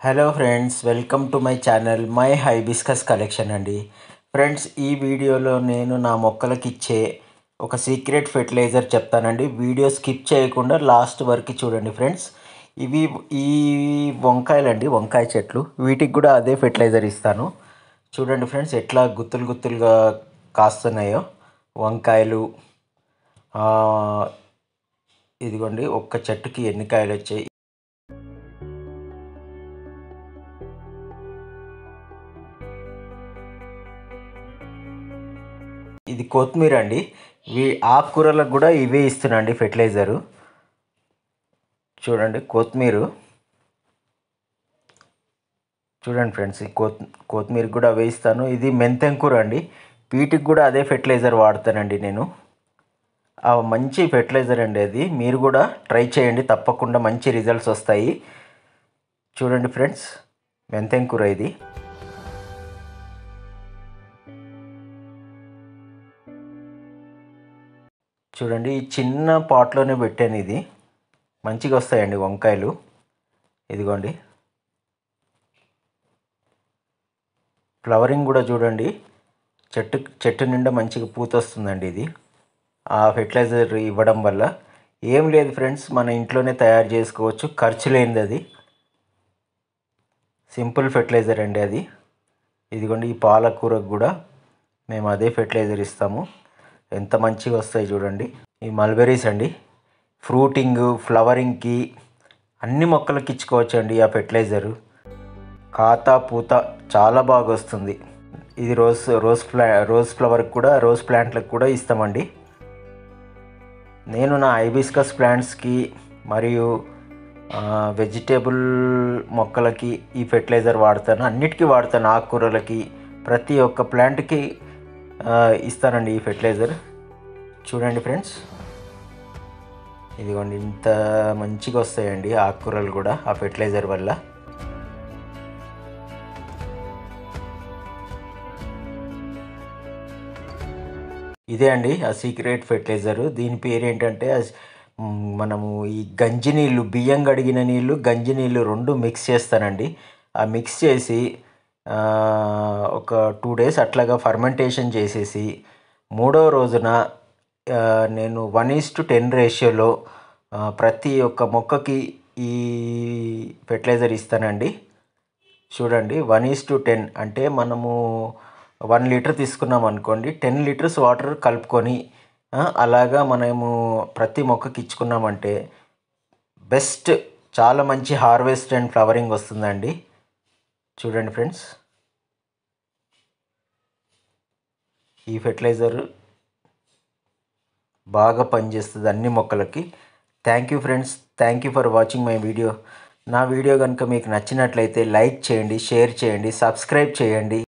hello friends welcome to my channel my hibiscus collection అండి friends ఈ వీడియోలో నేను నా మొక్కలకి ఇచ్చే ఒక సీక్రెట్ ఫెర్టిలైజర్ చెప్తానండి వీడియో స్కిప్ చేయకుండా లాస్ట్ వరకు చూడండి ఫ్రెండ్స్ ఇవి ఈ వంకాయలండి వంకాయ చెట్లు వీటికి కూడా అదే ఫెర్టిలైజర్ ఇస్తాను చూడండి ఫ్రెండ్స్ ఎట్లా గుత్తులు గుత్తులుగా కాస్తున్నాయో వంకాయలు ఆ, ఇదిగోండి ఒక్క చెట్టుకి ఎన్ని కాయలు వచ్చాయి ఇది కొత్తిమీర అండి వీ ఆకుకూరలకు కూడా ఇవే ఇస్తున్నాండి ఫెర్టిలైజరు చూడండి కొత్తిమీర చూడండి ఫ్రెండ్స్ ఈ కొత్ కొత్తిమీర కూడా అవే ఇస్తాను ఇది మెంతెం కూర అండి వీటికి కూడా అదే ఫెర్టిలైజర్ వాడతానండి నేను ఆ మంచి ఫెర్టిలైజర్ అండి అది మీరు కూడా ట్రై చేయండి తప్పకుండా మంచి రిజల్ట్స్ వస్తాయి చూడండి ఫ్రెండ్స్ మెంతెం కూర ఇది చూడండి ఈ చిన్న పాట్లోనే పెట్టాను ఇది మంచిగా వస్తాయండి వంకాయలు ఇదిగోండి ఫ్లవరింగ్ కూడా చూడండి చెట్టు చెట్టు నిండా మంచిగా పూత వస్తుందండి ఇది ఆ ఫెర్టిలైజర్ ఇవ్వడం వల్ల ఏం లేదు ఫ్రెండ్స్ మన ఇంట్లోనే తయారు చేసుకోవచ్చు ఖర్చు లేనిది అది సింపుల్ ఫెర్టిలైజర్ అండి అది ఇదిగోండి ఈ పాలకూరకు కూడా మేము అదే ఫెర్టిలైజర్ ఇస్తాము ఎంత మంచిగా వస్తాయి చూడండి ఈ మల్బెరీస్ అండి ఫ్రూటింగ్ ఫ్లవరింగ్కి అన్ని మొక్కలకి ఇచ్చుకోవచ్చు అండి ఆ ఫెర్టిలైజరు కాత పూత చాలా బాగా వస్తుంది ఇది రోజ్ రోజ్ ఫ్లా రోజ్ ఫ్లవర్కి కూడా రోజ్ ప్లాంట్లకు కూడా ఇస్తామండి నేను నా ఐబిస్కస్ ప్లాంట్స్కి మరియు వెజిటేబుల్ మొక్కలకి ఈ ఫెర్టిలైజర్ వాడతాను అన్నిటికీ వాడతాను ఆకుకూరలకి ప్రతి ఒక్క ప్లాంట్కి ఇస్తానండి ఈ ఫెర్టిలైజర్ చూడండి ఫ్రెండ్స్ ఇదిగోండి ఇంత మంచిగా వస్తాయండి ఆకుకూరలు కూడా ఆ ఫెర్టిలైజర్ వల్ల ఇదే అండి ఆ సీక్రెట్ ఫెర్టిలైజర్ దీని పేరు ఏంటంటే ఆ స్- మ్, మనము ఈ గంజి నీళ్ళు బియ్యం కడిగిన నీళ్ళు గంజి నీళ్ళు రెండు మిక్స్ చేస్తానండి ఆ మిక్స్ చేసి ఆ, ఒక టూ డేస్ అట్లాగా ఫర్మెంటేషన్ చేసేసి మూడో రోజున ఆ, నేను వన్ ఈస్ టు టెన్ రేషియోలో ప్రతి ఒక్క మొక్కకి ఈ ఫెర్టిలైజర్ ఇస్తానండి చూడండి వన్ ఈస్ టు టెన్ అంటే మనము వన్ లీటర్ తీసుకున్నాం అనుకోండి టెన్ లీటర్స్ వాటర్ కలుపుకొని ఆ, అలాగా మనము ప్రతి మొక్కకి ఇచ్చుకున్నామంటే బెస్ట్ చాలా మంచి హార్వెస్ట్ అండ్ ఫ్లవరింగ్ వస్తుందండి చూడండి ఫ్రెండ్స్ ఈ ఫెర్టిలైజర్ బాగా పనిచేస్తుంది అన్ని మొక్కలకి thank you friends thank you for watching my video నా వీడియో కనుక మీకు నచ్చినట్లయితే లైక్ చేయండి షేర్ చేయండి సబ్స్క్రైబ్ చేయండి